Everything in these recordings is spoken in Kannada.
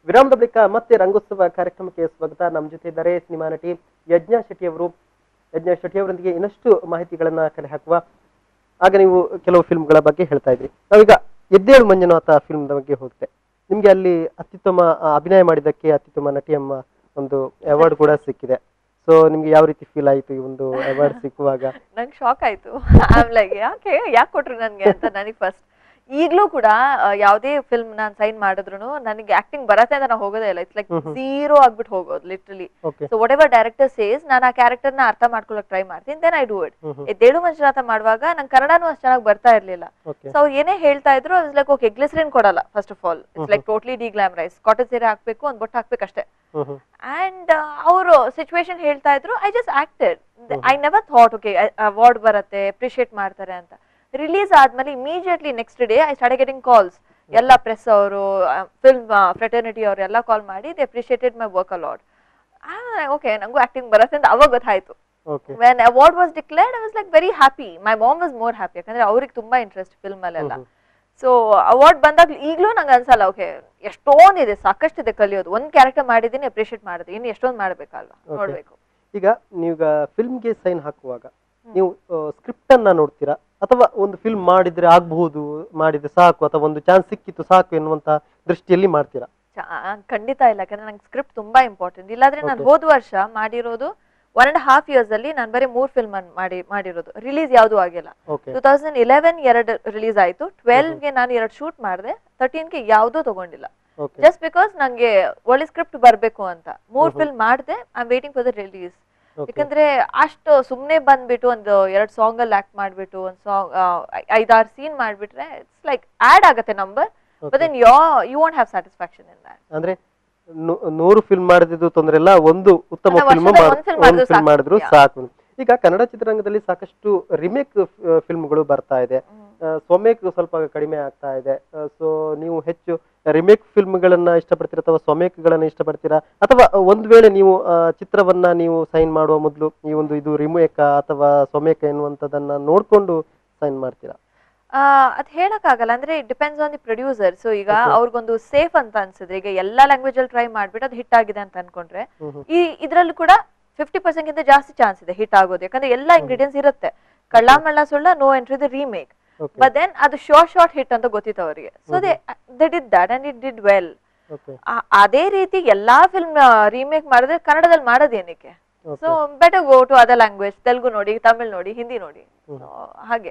ವಿರಾಮದ ಬಳಿಕ ಮತ್ತೆ ರಂಗೋತ್ಸವ ಕಾರ್ಯಕ್ರಮಕ್ಕೆ ಸ್ವಾಗತ ನಮ್ಮ ಜೊತೆ ಇದ್ದಾರೆ ಸಿನಿಮಾ ನಟಿ ಯಜ್ಞಾ ಶೆಟ್ಟಿ ಅವರು ಯಜ್ಞಾ ಶೆಟ್ಟಿ ಅವರೊಂದಿಗೆ ಇನ್ನಷ್ಟು ಮಾಹಿತಿಗಳನ್ನ ಕಲೆ ಹಾಕುವ ಆಗ ನೀವು ಕೆಲವು ಫಿಲ್ಮ್ಗಳ ಬಗ್ಗೆ ಹೇಳ್ತಾ ಇದ್ರಿ ನಾವೀಗ ಎದ್ದೇಳು ಮಂಜುನಾಥ ಫಿಲ್ಮ್ ಬಗ್ಗೆ ಹೋಗುತ್ತೆ ನಿಮ್ಗೆ ಅಲ್ಲಿ ಅತ್ಯುತ್ತಮ ಆ, ಅಭಿನಯ ಮಾಡಿದ್ದಕ್ಕೆ ಅತ್ಯುತ್ತಮ ನಟಿ ಎಂಬ ಒಂದು ಅವಾರ್ಡ್ ಕೂಡ ಸಿಕ್ಕಿದೆ ಸೊ ನಿಮ್ಗೆ ಯಾವ ರೀತಿ ಫೀಲ್ ಆಯಿತು ಈ ಒಂದು ಅವಾರ್ಡ್ ಸಿಕ್ಕುವಾಗ ನಂಗೆ ಶಾಕ್ ಆಯ್ತು ಐಮ್ ಲೈಕ್ ಯಾಕೆ ಯಾಕೆ ಕೊಟ್ರು ನನಗೆ ಅಂತ ನನಗೆ ಫಸ್ಟ್ ಈಗಲೂ ಕೂಡ ಆ, ಯಾವುದೇ ಫಿಲ್ಮ್ ನಾನು ಸೈನ್ ಮಾಡಿದ್ರು ನನಗೆ ಆಕ್ಟಿಂಗ್ ಬರತ್ತೆ ಅಂತ ನಾನು ಹೋಗೋದೇ ಇಲ್ಲ ಇಟ್ಸ್ ಲೈಕ್ ಝೀರೋ ಆಗ್ಬಿಟ್ಟು ಹೋಗೋದು literally okay so whatever director says ನಾನು ಆ ಕ್ಯಾರೆಕ್ಟರ್ನ ಅರ್ಥ ಮಾಡ್ಕೊಳಕ್ ಟ್ರೈ ಮಾಡ್ತೀನಿ then I do it hmm hmm Eddelu Manjunatha ಮಾಡುವಾಗ ನಂಗೆ ಕನ್ನಡನೂ ಅಷ್ಟು ಚೆನ್ನಾಗಿ ಬರ್ತಾ ಇರ್ಲಿಲ್ಲ ಓಕೆ ಸೊ ಅವ್ರು ಏನೇ ಹೇಳ್ತಾ ಇದ್ರು ಲೈಕ್ ಓಕೆ ಗ್ಲಿಸರಿನ್ ಕೊಡಲ್ಲ first of all it's like totally deglamorise cotton ಸೀರೆ ಹಾಕ್ಬೇಕು ಒಂದ್ ಬೊಟ್ಟು ಹಾಕ್ಬೇಕಷ್ಟೇ ಹ್ಮ್ ಹ್ಮ್ ಅಂಡ್ ಅವರು ಸಿಚುವೇಶನ್ ಹೇಳ್ತಾ ಇದ್ರು I just acted I never thought okay award ಬರುತ್ತೆ ಅಪ್ರಿಶಿಯೇಟ್ ಮಾಡ್ತಾರೆ ಅಂತ ರಿಲೀಸ್ ಆದ್ಮೇಲೆ immediately next day I start getting calls ಎಲ್ಲ ಪ್ರೆಸ್ ಅವರು ಫಿಲ್ಮ್ ಫ್ರೆಟರ್ನಿಟಿ ಅವರು ಎಲ್ಲ ಕಾಲ್ ಮಾಡಿ they appreciated my work a lot okay ನಂಗೂ ಆಕ್ಟಿಂಗ್ ಬರುತ್ತೆ ಅಂತ ಅವಾಗ ಗೊತ್ತಾಯ್ತು okay when award was declared I was like very happy my mom was more happy ಯಾಕಂದ್ರೆ ಅವ್ರಿಗೆ ತುಂಬಾ ಇಂಟ್ರೆಸ್ಟ್ ಫಿಲ್ಮ್ ಅಲ್ಲೆಲ್ಲ ಸೊ ಅವಾರ್ಡ್ ಬಂದಾಗ ಈಗಲೂ ನಂಗೆ ಅನ್ಸಲ್ಲ ಓಕೆ ಎಷ್ಟೊಂದಿದೆ ಸಾಕಷ್ಟಿದೆ ಕಲಿಯೋದು ಒಂದ್ ಕ್ಯಾರೆಕ್ಟರ್ ಮಾಡಿದೀನಿ ಅಪ್ರಿಶಿಯೇಟ್ ಮಾಡಿದೆ ಇನ್ನು ಎಷ್ಟೊಂದು ಮಾಡ್ಬೇಕಲ್ವಾ Okay. ನೋಡ್ಬೇಕು ಈಗ ನೀವೀಗ ಫಿಲ್ಮ್ಗೆ ಸೈನ್ ಹಾಕುವಾಗ ನೀವು ಸ್ಕ್ರಿಪ್ಟ್ ಅನ್ನ ನೋಡ್ತೀರಾ ಅಥವಾ ಒಂದು ಫಿಲ್ಮ್ ಮಾಡಿದ್ರೆ ಆಗ್ಬಹುದು ಮಾಡಿದ್ರೆ ಸಾಕು ಅಥವಾ ಒಂದು ಚಾನ್ಸ್ ಸಿಕ್ಕಿತ್ತು ಸಾಕು ಎನ್ನುವಂತ ದೃಷ್ಟಿಯಲ್ಲಿ ಮಾಡ್ತೀರಾ ಚಾ- ಖಂಡಿತ ಇಲ್ಲ ಯಾಕಂದ್ರೆ ನಂಗೆ ಸ್ಕ್ರಿಪ್ಟ್ ತುಂಬಾ ಇಂಪಾರ್ಟೆಂಟ್ ಇಲ್ಲಾಂದ್ರೆ ನಾನು Okay. ಹೋದ ವರ್ಷ ಮಾಡಿರೋದು ಒನ್ ಅಂಡ್ ಹಾಫ್ ಇಯರ್ಸ್ ಅಲ್ಲಿ ನಾನು ಬರೀ ಮೂರ್ ಫಿಲ್ಮ್ ಮಾಡಿ ಮಾಡಿರೋದು ರಿಲೀಸ್ ಯಾವ್ದು ಆಗಿಲ್ಲ ಓಕೆ ಟೂ ತೌಸಂಡ್ ಇಲೆವೆನ್ ಎರಡು ರಿಲೀಸ್ ಆಯ್ತು ಟ್ವೆಲ್ವ್ ಗೆ ನಾನು ಎರಡು ಶೂಟ್ ಮಾಡಿದೆ ತರ್ಟೀನ್ ಗೆ ಯಾವ್ದೂ ತಗೊಂಡಿಲ್ಲ ಓಕೆ ಜಸ್ಟ್ ಬಿಕಾಸ್ ನಂಗೆ ಒಳ್ಳೆ ಸ್ಕ್ರಿಪ್ಟ್ ಬರ್ಬೇಕು ಅಂತ ಮೂರ್ ಫಿಲ್ಮ್ ಮಾಡಿದೆ I am waiting for the release okay ಯಾಕಂದ್ರೆ ಅಷ್ಟು ಸುಮ್ನೆ ಬಂದ್ಬಿಟ್ಟು ಒಂದು ಎರಡ್ ಸಾಂಗ್ ಅಲ್ಲಿ ಆಕ್ಟ್ ಮಾಡ್ಬಿಟ್ಟು ಒಂದ್ ಸಾಂಗ್ ಐದಾರು ಸೀನ್ ಮಾಡ್ಬಿಟ್ರೆ ಇಟ್ಸ್ ಲೈಕ್ ಆಡ್ ಆಗತ್ತೆ number but then you you want have satisfaction in that ಅಂದ್ರೆ ನೂ- ನೂರು ಫಿಲ್ಮ್ ಮಾಡಿದ್ದು ತೊಂದ್ರೆ ಇಲ್ಲ ಒಂದು ಉತ್ತಮ ಅಲ್ಲ, ಫಿಲ್ಮ್ ವರ್ಷದಲ್ಲಿ ಒಂದ್ film ಮಾಡಿದ್ರು ಫಿಲ್ಮ್ ಸಾಕು. ಮಾಡಿದ್ರು Yeah. ಸಾಕು ಈಗ ಕನ್ನಡ ಚಿತ್ರರಂಗದಲ್ಲಿ ಸಾಕಷ್ಟು ರಿಮೇಕ್ ಫಿಲ್ಮ್ಗಳು ಬರ್ತಾ ಇದೆ ಸ್ವಮೇಕ್ ಸ್ವಲ್ಪ ಕಡಿಮೆ ಆಗ್ತಾ ಇದೆ ಸೊ ನೀವು ಹೆಚ್ಚು ರಿಮೇಕ್ ಫಿಲ್ಮ್ಗಳನ್ನ ಇಷ್ಟಪಡ್ತೀರಾ ಅಥವಾ ಸ್ವಮೇಕ್ಗಳನ್ನ ಇಷ್ಟಪಡ್ತೀರಾ ಅಥವಾ ಒಂದ್ ವೇಳೆ ನೀವು ಆ, ಚಿತ್ರವನ್ನ ನೀವು ಸೈನ್ ಮಾಡುವ ಮೊದಲು ಈ ಒಂದು ಇದು ರಿಮೇಕ ಅಥವಾ ಸ್ವಮೇಕ ಎನ್ನುವಂಥದ್ದನ್ನ ನೋಡ್ಕೊಂಡು ಸೈನ್ ಮಾಡ್ತೀರಾ ಅದ್ ಹೇಳಕ್ ಆಗಲ್ಲ ಅಂದ್ರೆ it depends on the producer so ಈಗ ಅವ್ರಿಗೊಂದು ಸೇಫ್ ಅಂತ ಅನ್ಸಿದ್ರೆ ಈಗ ಎಲ್ಲಾ ಲ್ಯಾಂಗ್ವೇಜ್ ಅಲ್ಲಿ ಟ್ರೈ ಮಾಡ್ಬಿಟ್ಟು ಅದು ಹಿಟ್ ಆಗಿದೆ ಅಂತ ಅನ್ಕೊಂಡ್ರೆ ಹ್ಮ್ ಹ್ಮ್. ಈ ಇದ್ರಲ್ಲೂ ಕೂಡ ಫಿಫ್ಟಿ ಪರ್ಸೆಂಟ್ ಗಿಂತ ಜಾಸ್ತಿ ಚಾನ್ಸ್ ಇದೆ ಹಿಟ್ ಆಗೋದು ಯಾಕಂದ್ರೆ ಎಲ್ಲಾ ಇಂಗ್ರೀಡಿಯೆಂಟ್ಸ್ ಇರುತ್ತೆ Kalla Malla Sulla no entry the remake okay but then ಅದು ಶಾರ್ಟ್ ಶಾರ್ಟ್ ಹಿಟ್ ಅಂತ ಗೊತ್ತಿತ್ತು ಅವರಿಗೆ so they they did that and it did well okay ಅದೇ ರೀತಿ ಎಲ್ಲಾ ಫಿಲ್ಮ್ ರೀಮೇಕ್ ಮಾಡಿದ್ರೆ ಕನ್ನಡದಲ್ಲಿ ಮಾಡೋದೇನಕ್ಕೆ Okay. So better go to other language Telugu ನೋಡಿ ತಮಿಳ್ ನೋಡಿ ಹಿಂದಿ ನೋಡಿ So, ಹಾಗೆ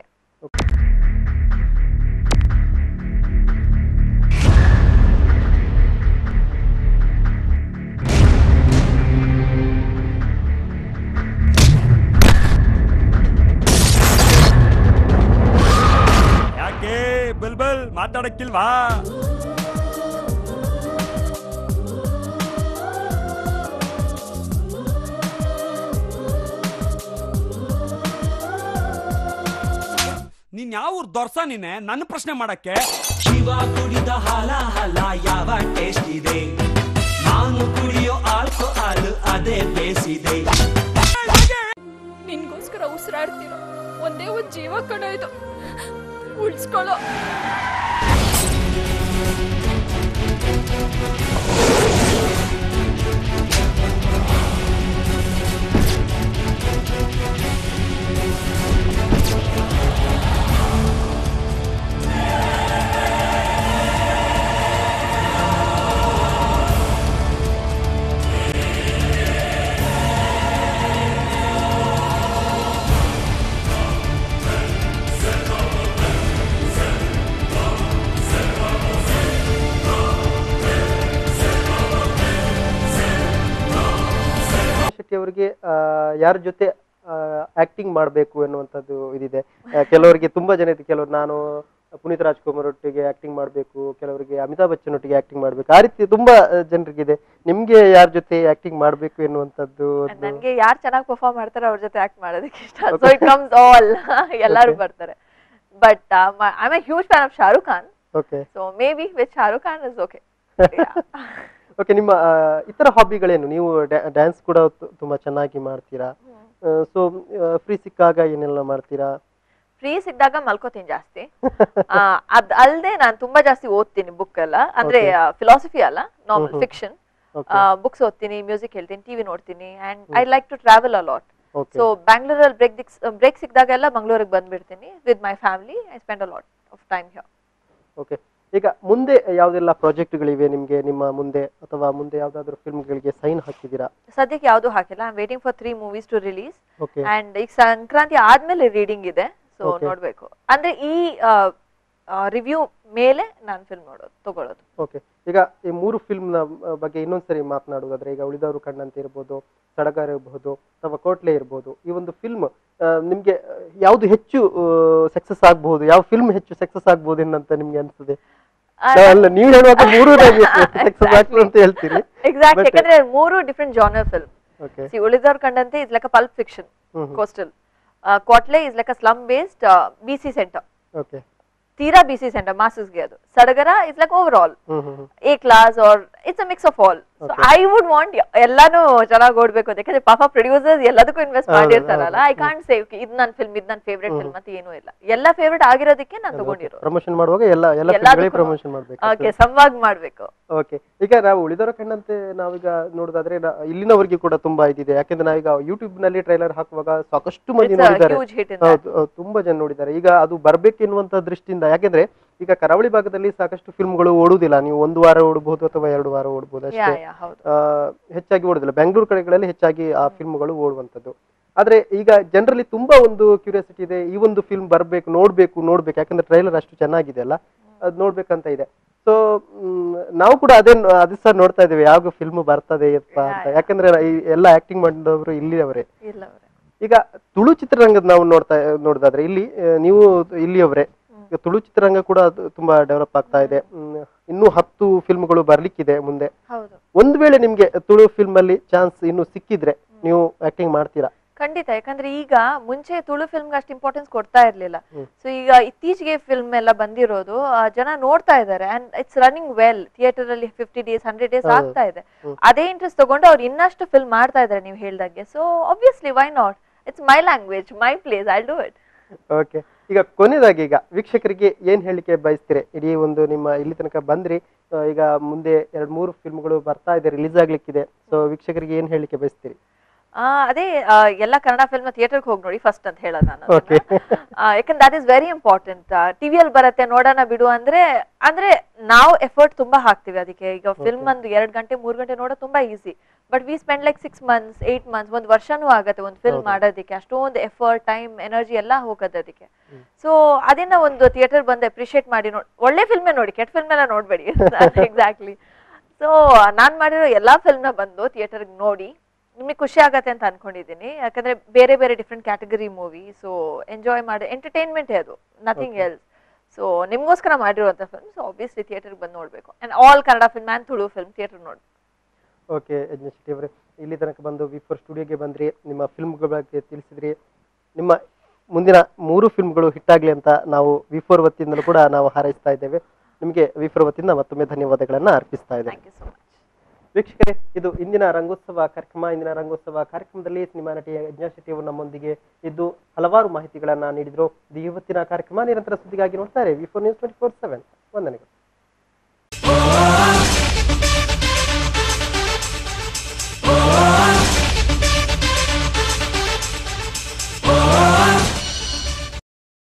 ಯಾಕೆ ಬಲ್ಬಲ್ ಮಾತಾಡಕ್ಕಿಲ್ವಾ ನೀನ್ ಯಾವ ಊರ್ ದೊರ್ಸ ನೀನೆ ನನ್ನ ಪ್ರಶ್ನೆ ಮಾಡಕ್ಕೆ ಶಿವ ಕುಡಿದ ಹಾಲ ಹಲ ಯಾವ ಟೇಸ್ಟ್ ಇದೆ ನಾನು ಕುಡಿಯೋ ಆಲ್ಕೋ ಹಾಲು ಅದೇ ಬೇಸಿದೆ ನಿನ್ಗೋಸ್ಕರ ಉಸಿರಾಡ್ತಿರೋ ಒಂದೇ ಒಂದ್ ಜೀವ ಕಣೋ ಇದು ಉಳಿಸ್ಕೊಳ್ಳೋ ಶೆಟ್ಟಿ ಅವರಿಗೆ ಯಾರ ಜೊತೆ ಆಕ್ಟಿಂಗ್ ಮಾಡಬೇಕು ಎನ್ನುವಂಥದ್ದು ಇದಿದೆ ಆ, ಕೆಲವರಿಗೆ ತುಂಬಾ ಜನ ಇದೆ ಕೆಲವರು ನಾನು ಪುನೀತ್ ರಾಜ್ಕುಮಾರ್ ಒಟ್ಟಿಗೆ ಆಕ್ಟಿಂಗ್ ಮಾಡಬೇಕು ಕೆಲವರಿಗೆ ಅಮಿತಾಬ್ ಬಚ್ಚನ್ ಒಟ್ಟಿಗೆ ಆಕ್ಟಿಂಗ್ ಮಾಡಬೇಕು ಆ ರೀತಿ ತುಂಬಾ ಆ, ಜನರಿಗಿದೆ ನಿಮ್ಗೆ ಯಾರ ಜೊತೆ ಆಕ್ಟಿಂಗ್ ಮಾಡಬೇಕು ಎನ್ನುವಂಥದ್ದು And ನನ್ಗೆ ಯಾರು ಚೆನ್ನಾಗಿ ಪರ್ಫಾರ್ಮ್ ಮಾಡ್ತಾರೆ ಅವ್ರ ಜೊತೆ ಆಕ್ಟ್ ಮಾಡೋದಕ್ಕೆ ಇಷ್ಟ ಸೊ ಇಟ್ ಕಮ್ಸ್ ಆಲ್ ಎಲ್ಲರೂ ಬರ್ತಾರೆ but I a huge fan of Shahrukh Khan okay so maybe with Shahrukh Khan is okay okay ನಿಮ್ಮ ಆ, ಇತರ ಹಾಬಿಗಳೇನು ನೀವು ಡ್ಯಾನ್ಸ್ ಕೂಡ ತು- ತುಂಬಾ ಚೆನ್ನಾಗಿ ಮಾಡ್ತೀರಾ ಸೊ ಫ್ರೀ ಸಿಕ್ಕಾಗ ಏನೆಲ್ಲ ಮಾಡ್ತೀರಾ ಫ್ರೀ ಸಿಕ್ಕಿದಾಗ ಮಲ್ಕೋತೀನಿ ಜಾಸ್ತಿ ಆ, ಅದ್ ಅಲ್ದೆ ನಾನು ತುಂಬಾ ಜಾಸ್ತಿ ಓದ್ತೀನಿ ಬುಕ್ ಎಲ್ಲ ಅಂದ್ರೆ ಫಿಲಾಸಫಿ ಅಲ್ಲ normal hmm hmm. Fiction okay books ಓದ್ತೀನಿ ಮ್ಯೂಸಿಕ್ ಹೇಳ್ತೀನಿ ಟಿವಿ ನೋಡ್ತೀನಿ and I like to travel a lot okay so ಬ್ಯಾಂಗ್ಳೂರಲ್ಲಿ ಬ್ರೇಕ್ ಬ್ರೇಕ್ ಸಿಕ್ಕಿದಾಗೆಲ್ಲ ಮಂಗಳೂರಿಗೆ ಬಂದ್ಬಿಡ್ತೀನಿ with my family I spend a lot of time here okay ಈಗ ಮುಂದೆ ಯಾವ್ದೆಲ್ಲ ಪ್ರಾಜೆಕ್ಟ್ಗಳಿವೆ ನಿಮ್ಗೆ ನಿಮ್ಮ ಮುಂದೆ ಅಥವಾ ಮುಂದೆ ಯಾವ್ದಾದ್ರು ಫಿಲ್ಮ್ಗಳಿಗೆ ಸೈನ್ ಹಾಕಿದ್ದೀರಾ ಸದ್ಯಕ್ಕೆ ಯಾವ್ದು ಹಾಕಿಲ್ಲ I waiting for three movies to release okay and ಈಗ ಸಂಕ್ರಾಂತಿ ಆದ್ಮೇಲೆ ರೀಡಿಂಗ್ ಇದೆ ಸೊ Okay. ನೋಡ್ಬೇಕು ಅಂದ್ರೆ ಈ ರಿವ್ಯೂ ಮೇಲೆ ನಾನು ಫಿಲ್ಮ್ ನೋಡೋದು ತಗೊಳ್ಳೋದು ಓಕೆ ಈಗ ಈ ಮೂರು ಫಿಲ್ಮ್ನ ಬಗ್ಗೆ ಇನ್ನೊಂದ್ಸರಿ ಮಾತನಾಡುವುದಾದ್ರೆ ಈಗ ಉಳಿದವರು ಕಣ್ಣಂತೆ ಇರ್ಬೋದು ಸಡಗರ ಇರಬಹುದು ಅಥವಾ ಕೋಟ್ಲೆ ಇರ್ಬೋದು ಈ ಒಂದು ಫಿಲ್ಮ್ ನಿಮ್ಗೆ ಆ, ಯಾವ್ದು ಹೆಚ್ಚು ಸಕ್ಸಸ್ ಆಗ್ಬಹುದು ಯಾವ ಫಿಲ್ಮ್ ಹೆಚ್ಚು ಸಕ್ಸಸ್ ಆಗ್ಬಹುದು ಏನಂತ ನಿಮ್ಗೆ ಅನ್ಸುತ್ತೆ ಆ, ಅಲ್ಲ ನೀವು ಹೇಳುವಾಗ ಮೂರು ಸಕ್ಸಸ್ ಆಗ್ತದೆ ಅಂತ ಹೇಳ್ತೀರಿ ಎಕ್ಸಾಕ್ಟ್ But- ಯಾಕಂದ್ರೆ ಮೂರು different genre film okay see ಉಳಿದವ್ರ ಕಂಡಂತೆ is like a pulp fiction hmm coastal Kwatle is like a slum based B C centre okay ತೀರಾ ಬಿ ಸಿ ಸೆಂಟರ್ ಮಾಸಸ್ಗೆ ಅದು ಸಡಗರ is like over all hmm hmm hmm A class or it's a mix of all so Okay. I would want ಎಲ್ಲಾನು ಚೆನ್ನಾಗಿ ಓಡ್ಬೇಕು ಅಂತ ಯಾಕಂದ್ರೆ ಪಾಪ ಪ್ರೊಡ್ಯೂಸರ್ಸ್ ಎಲ್ಲದಕ್ಕೂ ಇನ್ವೆಸ್ಟ್ ಹೌದು, ಮಾಡಿರ್ತಾರಲ್ಲ ಐ ಹೌದು. ಕಾಂಟ್ ಸೇವ್ ಇದು ನನ್ನ ಫಿಲ್ಮ್ ಇದು ನನ್ನ ಫೇವ್ರೆಟ್ ಫಿಲ್ಮ್ ಅಂತ ಏನೂ ಇಲ್ಲ ಎಲ್ಲ ಫೇವ್ರೆಟ್ ಆಗಿರೋದಕ್ಕೆ ನಾನು ತಗೊಂಡಿರೋ ಪ್ರಮೋಷನ್ ಮಾಡುವಾಗ ಎಲ್ಲ ಎಲ್ಲ ಎಲ್ಲದಕ್ಕೂ- ಫಿಲ್ಮ್ಗಳಿಗೆ ಪ್ರಮೋಷನ್ ಮಾಡ್ಬೇಕು ಓಕೆ ಸಂವಾಗ್ ಮಾಡ್ಬೇಕು ಓಕೆ ಈಗ ನಾವು ಉಳಿದವರ ಕಣ್ಣಂತೆ ನಾವೀಗ ನೋಡೋದಾದ್ರೆ ನಾ- ಇಲ್ಲಿನವರೆಗೆ ಕೂಡ ತುಂಬಾ ಇದಿದೆ ಯಾಕಂದ್ರೆ ನಾವೀಗ ಯೂಟ್ಯೂಬ್ ನಲ್ಲಿ ಟ್ರೈಲರ್ ಹಾಕುವಾಗ ಸಾಕಷ್ಟು ಮಂದಿ It's a ನೋಡಿದ್ದಾರೆ huge hit in ಹೌದು ಹೌದು, ತುಂಬಾ ಜನ ನೋಡಿದ್ದಾರೆ ಈಗ ಅದು ಬರ್ಬೇಕೆನ್ನುವಂತ ದೃಷ್ಟಿಯಿಂದ ಯಾಕೆಂದ್ರೆ ಈಗ ಕರಾವಳಿ ಭಾಗದಲ್ಲಿ ಸಾಕಷ್ಟು ಫಿಲ್ಮ್ಗಳು ಓಡುದಿಲ್ಲ ನೀವು ಒಂದು ವಾರ ಓಡಬಹುದು ಅಥವಾ ಎರಡು ವಾರ ಓಡಬಹುದು ಯಾ ಅಷ್ಟೇ ಯಾ ಹೌದು ಆ, ಹೆಚ್ಚಾಗಿ ಓಡುದಿಲ್ಲ ಬೆಂಗಳೂರು ಕಡೆಗಳಲ್ಲಿ ಹೆಚ್ಚಾಗಿ ಆ ಫಿಲ್ಮ್ಗಳು ಓಡುವಂತದ್ದು ಆದ್ರೆ ಈಗ ಜನರಲ್ಲಿ ತುಂಬಾ ಒಂದು ಕ್ಯೂರಿಯಾಸಿಟಿ ಇದೆ ಈ ಒಂದು ಫಿಲ್ಮ್ ಬರ್ಬೇಕು ನೋಡ್ಬೇಕು ನೋಡ್ಬೇಕು ಯಾಕಂದ್ರೆ ಟ್ರೈಲರ್ ಅಷ್ಟು ಚೆನ್ನಾಗಿದೆ ಅಲ್ಲ ಅದ್ ನೋಡ್ಬೇಕಂತ ಇದೆ ಸೊ ನಾವು ಕೂಡ ಅದೇ ಅದೇ ಸಹ ನೋಡ್ತಾ ಇದ್ದೇವೆ ಯಾವ ಫಿಲ್ಮ್ ಬರ್ತದೆ ಎಪ್ಪ ಅಂತ ಯಾಕಂದ್ರೆ ಈ ಎಲ್ಲ ಆಕ್ಟಿಂಗ್ ಮಾಡಿದವರು ಇಲ್ಲಿಯವರೇ ಇಲ್ಲ ಅವ್ರೆ ಈಗ ತುಳು ಚಿತ್ರರಂಗದ ನಾವು ನೋಡ್ತಾ ನೋಡೋದಾದ್ರೆ ಇಲ್ಲಿ ಆ, ನೀವು ಇಲ್ಲಿಯವರೇ ಈಗ ತುಳು ಚಿತ್ರರಂಗ ಕೂಡ ಅದು ತುಂಬಾ ಡೆವಲಪ್ ಆಗ್ತಾ ಇದೆ ಹ್ಮ್, ಇನ್ನೂ ಹತ್ತು ಫಿಲ್ಮ್ಗಳು ಬರ್ಲಿಕ್ಕಿದೆ ಮುಂದೆ ಹೌದು ಒಂದ್ ವೇಳೆ ನಿಮ್ಗೆ ತುಳು ಫಿಲ್ಮ್ ಅಲ್ಲಿ ಚಾನ್ಸ್ ಇನ್ನು ಸಿಕ್ಕಿದ್ರೆ ನೀವು ಆಕ್ಟಿಂಗ್ ಮಾಡ್ತೀರಾ ಖಂಡಿತ ಯಾಕಂದ್ರೆ ಈಗ ಮುಂಚೆ ತುಳು ಫಿಲ್ಮ್ಗೆ ಅಷ್ಟು ಇಂಪಾರ್ಟೆನ್ಸ್ ಕೊಡ್ತಾ ಇರ್ಲಿಲ್ಲ ಹ್ಮ್. ಸೊ ಈಗ ಇತ್ತೀಚೆಗೆ ಫಿಲ್ಮ್ ಎಲ್ಲ ಬಂದಿರೋದು ಆ, ಜನ ನೋಡ್ತಾ ಇದ್ದಾರೆ and it's running well theatre ಅಲ್ಲಿ ಫಿಫ್ಟಿ ಡೇಸ್ ಹಂಡ್ರೆಡ್ ಡೇಸ್ ಹೌದು. ಆಗ್ತಾ ಇದೆ ಹ್ಮ್. ಅದೇ ಇಂಟ್ರೆಸ್ಟ್ ತಗೊಂಡು ಅವ್ರು ಇನ್ನಷ್ಟು ಫಿಲ್ಮ್ ಮಾಡ್ತಾ ಇದ್ದಾರೆ ನೀವು ಹೇಳ್ದಂಗೆ so obviously why not it's my language my place I do it okay ಈಗ ಕೊನೆಯದಾಗಿ ಈಗ ವೀಕ್ಷಕರಿಗೆ ಏನ್ ಹೇಳಿಕೆ ಬಯಸ್ತೀರಿ ಇಡೀ ಒಂದು ನಿಮ್ಮ ಇಲ್ಲಿ ತನಕ ಬಂದ್ರಿ ಆ, ಈಗ ಮುಂದೆ ಎರಡ್ ಮೂರು ಫಿಲ್ಮ್ಗಳು ಬರ್ತಾ ಇದೆ ರಿಲೀಸ್ ಆಗ್ಲಿಕ್ಕಿದೆ ಸೊ ವೀಕ್ಷಕರಿಗೆ ಏನ್ ಹೇಳಿಕೆ ಬಯಸ್ತೀರಿ ಆ, ಅದೇ ಆ, ಎಲ್ಲ ಕನ್ನಡ ಫಿಲ್ಮ್ ಥಿಯೇಟರ್ಗೆ ಹೋಗಿ ನೋಡಿ ಫಸ್ಟ್ ಅಂತ ಹೇಳೋದು ನಾನು Okay. ಅದನ್ನ. ಆ, ಯಾಕಂದ್ರೆ ದಟ್ ಇಸ್ ವೆರಿ ಇಂಪಾರ್ಟೆಂಟ್ ಟಿವಿಯಲ್ಲಿ ಬರುತ್ತೆ ನೋಡೋಣ ಬಿಡು ಅಂದ್ರೆ ಅಂದ್ರೆ ನಾವು ಎಫರ್ಟ್ ತುಂಬಾ ಹಾಕ್ತಿವಿ ಅದಕ್ಕೆ ಈಗ ಫಿಲ್ಮ್ ಒಂದು ಎರಡ್ ಗಂಟೆ ಮೂರ್ ಗಂಟೆ ನೋಡೋದು ತುಂಬಾ easy but we spend like six months eight months ಒಂದ್ ವರ್ಷನೂ ಆಗತ್ತೆ ಒಂದು ಫಿಲ್ಮ್ ಹೌದು. ಮಾಡೋದಕ್ಕೆ ಅಷ್ಟೊಂದು ಎಫರ್ಟ್ ಟೈಮ್ ಎನರ್ಜಿ ಎಲ್ಲ ಹೋಗೋದು ಅದಕ್ಕೆ ಸೊ ಅದನ್ನ ಒಂದು ಥಿಯೇಟರ್ ಬಂದು ಅಪ್ರಿಶಿಯೇಟ್ ಮಾಡಿ ನೋಡಿ ಒಳ್ಳೆ ಫಿಲ್ಮೇ ನೋಡಿ ಕೆಟ್ಟ ಫಿಲ್ಮ್ ಎಲ್ಲ ನೋಡ್ಬೇಡಿ ಎಕ್ಸಾಕ್ಟ್ಲಿ ಸೊ ನಾನ್ ಮಾಡಿರೋ ಎಲ್ಲಾ ಫಿಲ್ಮ್ನ ಬಂದು ಥಿಯೇಟರ್ಗೆ ನೋಡಿ ನಿಮಗೆ ಖುಷಿ ಆಗತ್ತೆ ಅಂತ ಅನ್ಕೊಂಡಿದ್ದೀನಿ ಯಾಕಂದ್ರೆ ಬೇರೆ ಬೇರೆ different category movie so enjoy ಮಾಡಿ ಎಂಟರ್ಟೈನ್ಮೆಂಟ್ ಅದು ನಥಿಂಗ್ ಎಲ್ಸ್ ಸೊ ನಿಮ್ಗೋಸ್ಕರ ಮಾಡಿರುವಂತ ಫಿಲ್ಮ್ ಸೊ ಆಬ್ವಿಯಸ್ಲಿ ಥಿಯೇಟರ್ಗೆ ಬಂದು ನೋಡ್ಬೇಕು and all Kannada film and Tulu film theatre ನೋಡಿ ಓಕೆ ಯಜ್ಞ ಶೆಟ್ಟಿ ಅವರೇ ಇಲ್ಲಿ ತನಕ ಬಂದು ವಿ ಫೋರ್ ಸ್ಟುಡಿಯೋಗೆ ಬಂದ್ರಿ ನಿಮ್ಮ ಫಿಲ್ಮ್ಗಳ ಬಗ್ಗೆ ತಿಳಿಸಿದ್ರಿ ನಿಮ್ಮ ಮುಂದಿನ ಮೂರು ಫಿಲ್ಮ್ಗಳು ಹಿಟ್ಟಾಗ್ಲಿ ಅಂತ ನಾವು ವಿ ಫೋರ್ ವತಿಯಿಂದಲೂ ಕೂಡ ನಾವು ಹಾರೈಸ್ತಾ ಇದ್ದೇವೆ ನಿಮಗೆ ವಿ ಫೋರ್ ವತಿಯಿಂದ ಮತ್ತೊಮ್ಮೆ ಧನ್ಯವಾದಗಳನ್ನ ಅರ್ಪಿಸ್ತಾ ಇದ್ದೇವೆ ಥ್ಯಾಂಕ್ ಯು ಸೊ ಮಚ್ ವೀಕ್ಷಕರೇ ಇದು ಇಂದಿನ ರಂಗೋತ್ಸವ ಕಾರ್ಯಕ್ರಮ ಇಂದಿನ ರಂಗೋತ್ಸವ ಕಾರ್ಯಕ್ರಮದಲ್ಲಿ ಸಿನಿಮಾ ನಟಿ ಯಜ್ಞಾ ಶೆಟ್ಟಿ ಅವರು ನಮ್ಮೊಂದಿಗೆ ಇದ್ದು ಹಲವಾರು ಮಾಹಿತಿಗಳನ್ನ ನೀಡಿದ್ರು ಇದು ಇವತ್ತಿನ ಕಾರ್ಯಕ್ರಮ ನಿರಂತರ ಸುದ್ದಿಗಾಗಿ ನೋಡ್ತಾರೆ V four news twenty four seven ವಂದನೆಗಳು